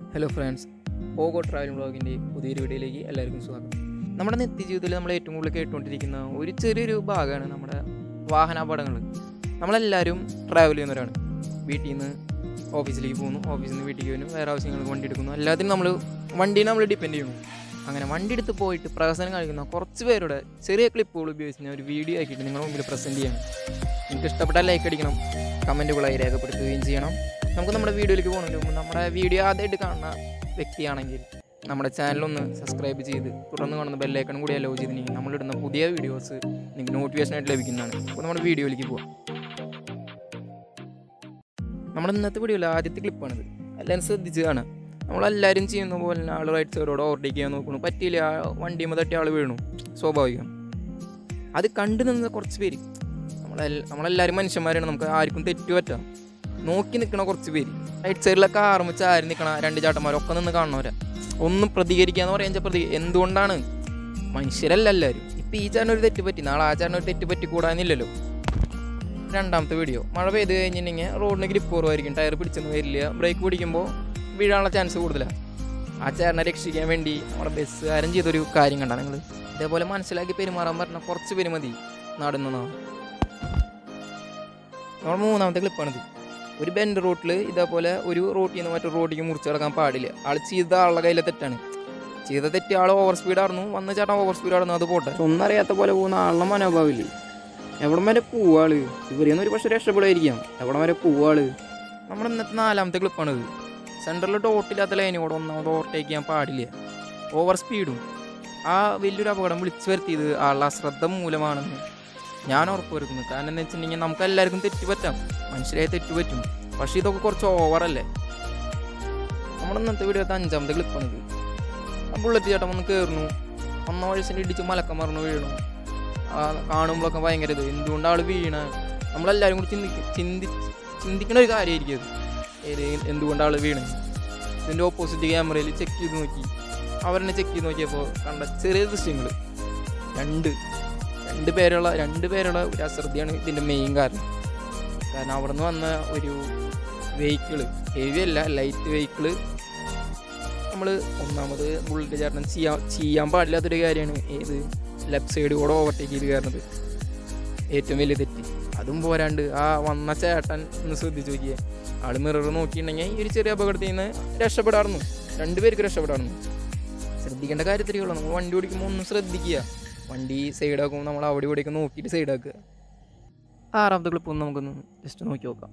hello friends Poco travel വ്ളോഗിൻ്റെ പുതിയൊരു വീഡിയോയിലേക്ക് എല്ലാവർക്കും സ്വാഗതം നമ്മുടെ നിത്യജീവിതത്തിൽ നമ്മൾ ഏറ്റവും കൂടുതൽ കേട്ടുകൊണ്ടിരിക്കുന്ന ഒരു ചെറിയൊരു ഭാഗമാണ് നമ്മുടെ വാഹനാപകടങ്ങൾ നമ്മളെല്ലാവരും ട്രാവൽ ചെയ്യുന്നവരാണ് വീട്ടിൽ നിന്ന് ഓഫീസിലേക്ക് പോകുന്നു ഓഫീസിൽ നിന്ന് വീട്ടിലേക്ക് വരുന്നു വേറെ ആവശ്യങ്ങൾക്ക് വണ്ടി എടുക്കുന്നു എല്ലാത്തിനും നമ്മൾ വണ്ടീനെ നമ്മൾ ഡിപ്പെൻഡ് ചെയ്യുന്നു അങ്ങനെ വണ്ടി എടുത്ത് പോയിട്ട് പ്രഹസനം കാണിക്കുന്ന കുറച്ച് പേരുടെ ചെറിയ ക്ലിപ്പുകൾ ഉപയോഗിച്ച് ഞാൻ ഒരു വീഡിയോ ആക്കിയിട്ട് നിങ്ങളുടെ മുമ്പിൽ പ്രസൻറ്റ് ചെയ്യണം നിങ്ങൾക്ക് ഇഷ്ടപ്പെട്ടാൽ ലൈക്ക് അടിക്കണം കമൻറ്റുകളായി രേഖപ്പെടുത്തുകയും ചെയ്യണം നമുക്ക് നമ്മുടെ വീഡിയോയിലേക്ക് പോകുന്നതിന് മുമ്പ് നമ്മുടെ വീഡിയോ ആദ്യമായിട്ട് കാണുന്ന വ്യക്തിയാണെങ്കിൽ നമ്മുടെ ചാനലൊന്ന് സബ്സ്ക്രൈബ് ചെയ്ത് തുടർന്ന് കാണുന്ന ബെല്ലൈക്കണും കൂടി അലോ ചെയ്തിട്ടുണ്ടെങ്കിൽ നമ്മളിടുന്ന പുതിയ വീഡിയോസ് നിങ്ങൾക്ക് നോട്ടിഫിക്കേഷനായിട്ട് ലഭിക്കുന്നതാണ് അപ്പോൾ നമ്മുടെ വീഡിയോയിലേക്ക് പോവാം നമ്മുടെ ഇന്നത്തെ വീഡിയോയിൽ ആദ്യത്തെ ക്ലിപ്പാണിത് എല്ലാവരും ശ്രദ്ധിച്ച് കാണാം നമ്മളെല്ലാവരും ചെയ്യുന്ന പോലെ തന്നെ ആൾ റൈറ്റ് സൈഡോട് ഓവർടേക്ക് ചെയ്യാൻ നോക്കുന്നു പറ്റിയില്ല ആ വണ്ടിയുമ്പോൾ തട്ടി ആൾ വീണു സ്വാഭാവികം അത് കണ്ടു നിന്ന കുറച്ച് പേര് നമ്മളെല്ല നമ്മളെല്ലാവരും മനുഷ്യന്മാരാണ് നമുക്ക് ആർക്കും തെറ്റു പറ്റാം നോക്കി നിൽക്കണ കുറച്ച് പേര് റൈറ്റ് സൈഡിലെ കാറും ചാരി നിൽക്കണ രണ്ട് ചാട്ടന്മാരൊക്കെ നിന്ന് കാണുന്നവരാ ഒന്നും പ്രതികരിക്കാന്ന് പറയാൻ പ്രതി എന്തുകൊണ്ടാണ് മനുഷ്യരല്ല എല്ലാവരും ഇപ്പം ഈ ചേട്ടൻ ഒരു തെറ്റ് പറ്റി നാളെ ആ ചേട്ടൻ ഒരു തെറ്റ് പറ്റി കൂടാനില്ലല്ലോ രണ്ടാമത്തെ വീഡിയോ മഴ പെയ്ത് കഴിഞ്ഞിട്ടുണ്ടെങ്കിൽ റോഡിന് ഗ്രിപ്പ് കുറവായിരിക്കും ടയർ പിടിച്ചൊന്നും വരില്ല ബ്രേക്ക് പിടിക്കുമ്പോൾ വീഴാനുള്ള ചാൻസ് കൂടുതലാണ് ആ ചേട്ടനെ രക്ഷിക്കാൻ വേണ്ടി നമ്മുടെ ബസ്സുകാരൻ ചെയ്തൊരു കാര്യം കണ്ടാ നിങ്ങൾ ഇതേപോലെ മനസ്സിലാക്കി പെരുമാറാൻ പറഞ്ഞ കുറച്ച് പേര് മതി നാടുന്ന നമ്മൾ മൂന്നാമത്തെ ക്ലിപ്പാണിത് ഒരു ബെൻഡ് റൂട്ടിൽ ഇതേപോലെ ഒരു റോട്ടിൽ നിന്ന് മറ്റൊരു റോട്ടിലേക്ക് മുറിച്ച് കിടക്കാൻ പാടില്ല ആൾ ചെയ്ത ആളുടെ കയ്യിലെ തെറ്റാണ് ചെയ്ത തെറ്റ് ആൾ ഓവർ സ്പീഡ് ആയിരുന്നു വന്ന ചേട്ടൻ ഓവർ സ്പീഡ് ആയിരുന്നു അത് പോട്ടെ ഒന്നും അറിയാത്ത പോലെ പോകുന്ന ആളുടെ മനോഭാവില്ലേ എവിടം വരെ പോവാള് ഇവരെയൊന്നും ഒരു പക്ഷേ രക്ഷപ്പെടുമായിരിക്കാം എവിടം വരെ പോവാള് നമ്മുടെ ഇന്നത്തെ നാലാമത്തെ ക്ലിപ്പാണിത് സെൻറ്ററിൽ ഡോട്ടില്ലാത്ത ലൈനോട് ഒന്നാമത് ഓവർടേക്ക് ചെയ്യാൻ പാടില്ല ഓവർ സ്പീഡും ആ വലിയൊരു അപകടം വിളിച്ചു വരുത്തിയത് ആളുടെ അശ്രദ്ധ മൂലമാണെന്ന് ഞാൻ ഉറപ്പ് വരുത്തുന്നു കാരണം എന്താ വെച്ചിട്ടുണ്ടെങ്കിൽ നമുക്ക് എല്ലാവർക്കും തെറ്റ് പറ്റാം മനുഷ്യരായി തെറ്റ് പറ്റും പക്ഷേ ഇതൊക്കെ കുറച്ച് ഓവറല്ലേ നമ്മുടെ ഇന്നത്തെ വീഡിയോത്തെ അഞ്ചാമത്തെ ക്ലിപ്പാണിത് ആ ബുള്ളറ്റ് ചേട്ടൻ വന്ന് കയറുന്നു ഒന്നാം വയസ്സിൻ്റെ ഇടിച്ച് മലക്കം മറന്നു വീണു ആ കാണുമ്പോഴൊക്കെ ഭയങ്കര ഇത് എന്തുകൊണ്ട് ആൾ വീണ നമ്മളെല്ലാവരും കൂടി ചിന്തിക്കും ചിന്തി ചിന്തിക്കുന്ന ഒരു കാര്യമായിരിക്കും അത് ഏത് എന്തുകൊണ്ട് ആൾ വീണ് ഇതിൻ്റെ ഓപ്പോസിറ്റ് ക്യാമറയിൽ ചെക്ക് ചെയ്ത് നോക്കി അവരെന്നെ ചെക്ക് ചെയ്ത് നോക്കിയപ്പോൾ കണ്ട ചെറിയ ദൃശ്യങ്ങൾ രണ്ട് രണ്ട് പേരുള്ള രണ്ട് പേരുള്ള ഒരു അശ്രദ്ധയാണ് ഇതിൻ്റെ മെയിൻ കാരണം കാരണം അവിടെ നിന്ന് വന്ന ഒരു വെഹിക്കിള് ഹെവി അല്ല ലൈറ്റ് വെഹിക്കിള് നമ്മൾ ഒന്നാമത് ബുള്ളറ്റ് ചേട്ടൻ ചെയ്യാൻ ചെയ്യാൻ പാടില്ലാത്തൊരു കാര്യമാണ് ഏത് ലെഫ്റ്റ് സൈഡ് കൂടെ ഓവർടേക്ക് ചെയ്ത് കയറുന്നത് ഏറ്റവും വലിയ തെറ്റ് അതും പോരാണ്ട് ആ വന്ന ചേട്ടൻ ഒന്ന് ശ്രദ്ധിച്ച് നോക്കിയേ ആള് മിറർ നോക്കിയിട്ടുണ്ടെങ്കിൽ ഈ ഒരു ചെറിയ അപകടത്തിൽ നിന്ന് രക്ഷപ്പെടാറുന്നു രണ്ടുപേർക്ക് രക്ഷപ്പെടാറുന്നു ശ്രദ്ധിക്കേണ്ട കാര്യത്തിലേ ഉള്ളൂ നമ്മൾ വണ്ടി ഓടിക്കുമ്പോൾ ഒന്ന് ശ്രദ്ധിക്കുക വണ്ടി സൈഡാക്കുമ്പോൾ നമ്മൾ അവിടെ ഇവിടെയൊക്കെ നോക്കിയിട്ട് സൈഡാക്കുക ആറാമത്തെ ക്ലിപ്പ് ഒന്ന് നമുക്കൊന്ന് ജസ്റ്റ് നോക്കി നോക്കാം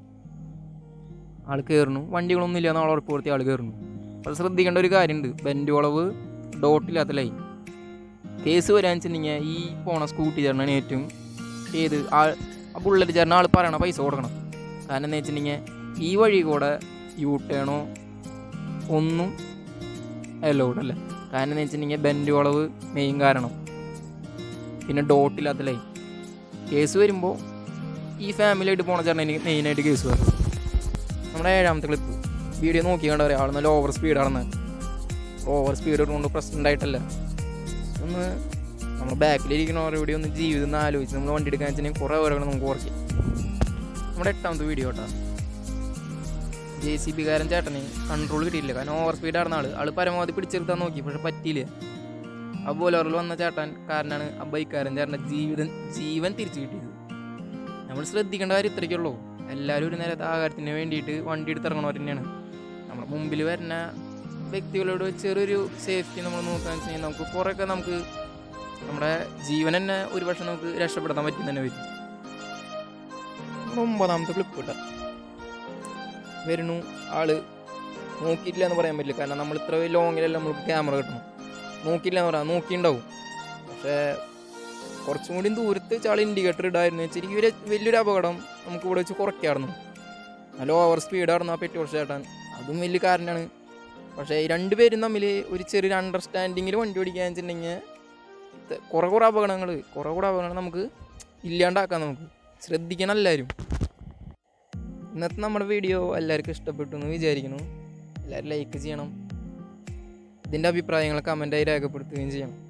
ആൾ കയറുന്നു വണ്ടികളൊന്നും ഇല്ല നാളെ ഉറപ്പുവരുത്തി ആൾ കയറുന്നു അത് ശ്രദ്ധിക്കേണ്ട ഒരു കാര്യമുണ്ട് ബെൻഡ് വളവ് ഡോട്ടില്ലാത്ത ലൈൻ കേസ് വരാൻ വെച്ചിട്ടുണ്ടെങ്കിൽ ഈ പോണ സ്കൂട്ടി ചേട്ടനാണ് ഏറ്റവും ഏത് ആ ആ ബുള്ളറ്റ് ചേട്ടൻ ആൾ പറയണ പൈസ കൊടുക്കണം കാരണം എന്താ വെച്ചിട്ടുണ്ടെങ്കിൽ ഈ വഴി കൂടെ യൂ ടേണോ ഒന്നും അലോഡ് അല്ല കാരണം എന്താ വെച്ചിട്ടുണ്ടെങ്കിൽ ബെൻഡ് വളവ് മെയിൻ കാരണം പിന്നെ ഡോട്ടില്ലാത്ത ലൈൻ കേസ് വരുമ്പോൾ ഈ ഫാമിലി ആയിട്ട് പോണ ചേട്ടൻ എനിക്ക് മെയിനായിട്ട് കേസ് വരും നമ്മുടെ ഏഴാമത്തെ ക്ലിപ്പ് വീഡിയോ നോക്കി കണ്ട പറയാം ആൾ നല്ല ഓവർ സ്പീഡ് ആണെന്ന് ഓവർ സ്പീഡ് കൊണ്ട് പ്രശ്നം ഉണ്ടായിട്ടല്ല ഒന്ന് നമ്മൾ ബാക്കിലിരിക്കണവരെ ഇവിടെ ഒന്ന് ജീവിതം ഒന്ന് ആലോചിച്ച് നമ്മൾ വണ്ടി എടുക്കാൻ വെച്ചിട്ടുണ്ടെങ്കിൽ കുറേ ഓരോ നമുക്ക് കുറയ്ക്കാം നമ്മുടെ എട്ടാമത്തെ വീഡിയോ കേട്ടോ ജെ സി ബി കാരൻ ചേട്ടന് കൺട്രോൾ കിട്ടിയില്ല കാരണം ഓവർ സ്പീഡ് ആയിരുന്ന ആള് ആള് പരമാവധി പിടിച്ചെടുത്താൻ നോക്കി പക്ഷെ പറ്റിയില്ല ആ ബോലറിൽ വന്ന ചേട്ടൻ കാരനാണ് ആ ബൈക്കാരൻ ചേട്ടൻ്റെ ജീവിതം ജീവൻ തിരിച്ചു കിട്ടിയത് നമ്മൾ ശ്രദ്ധിക്കേണ്ട കാര്യം ഇത്രയ്ക്കുള്ളൂ എല്ലാവരും ഒരു നേരത്തെ ആഹാരത്തിന് വേണ്ടിയിട്ട് വണ്ടി എടുത്തിറങ്ങണവർ തന്നെയാണ് നമ്മുടെ മുമ്പിൽ വരുന്ന വ്യക്തികളോട് ചെറിയൊരു സേഫ്റ്റി നമ്മൾ നോക്കാന്ന് വെച്ച് കഴിഞ്ഞാൽ നമുക്ക് കുറേയൊക്കെ നമുക്ക് നമ്മുടെ ജീവൻ തന്നെ ഒരു പക്ഷെ നമുക്ക് രക്ഷപ്പെടുത്താൻ പറ്റി തന്നെ വരും നമ്മുടെ ഒമ്പതാമത്തെ ക്ലിപ്പ് കിട്ടാം വരുന്നു ആള് നോക്കിയിട്ടില്ല എന്ന് പറയാൻ പറ്റില്ല കാരണം നമ്മൾ ഇത്ര ലോങ്ങിലല്ല നമുക്ക് ക്യാമറ കിട്ടണം നോക്കിയില്ല എന്ന് പറയാം നോക്കിയിട്ടുണ്ടാവും പക്ഷേ കുറച്ചും കൂടി ദൂരത്ത് വെച്ച് ആൾ ഇൻഡിക്കേറ്റർ ഇടായിരുന്നു വെച്ചാൽ ഈ ഒരു വലിയൊരു അപകടം നമുക്ക് ഇവിടെ വെച്ച് കുറയ്ക്കായിരുന്നു നല്ല ഓവർ സ്പീഡായിരുന്നു ആ പെട്രോൾ ചേട്ടൻ അതും വലിയ കാരണമാണ് പക്ഷേ ഈ രണ്ടുപേരും തമ്മിൽ ഒരു ചെറിയൊരു അണ്ടർസ്റ്റാൻഡിങ്ങിൽ വണ്ടി ഓടിക്കാൻ വെച്ചിട്ടുണ്ടെങ്കിൽ കുറേ കുറേ അപകടങ്ങൾ കുറേ കൂടെ അപകടങ്ങൾ നമുക്ക് ഇല്ലാണ്ടാക്കാം നമുക്ക് ശ്രദ്ധിക്കണം എല്ലാവരും ഇന്നത്തെ നമ്മുടെ വീഡിയോ എല്ലാവർക്കും ഇഷ്ടപ്പെട്ടു എന്ന് വിചാരിക്കുന്നു എല്ലാവരും ലൈക്ക് ചെയ്യണം ഇതിൻ്റെ അഭിപ്രായങ്ങൾ കമൻറ്റായി രേഖപ്പെടുത്തുകയും ചെയ്യണം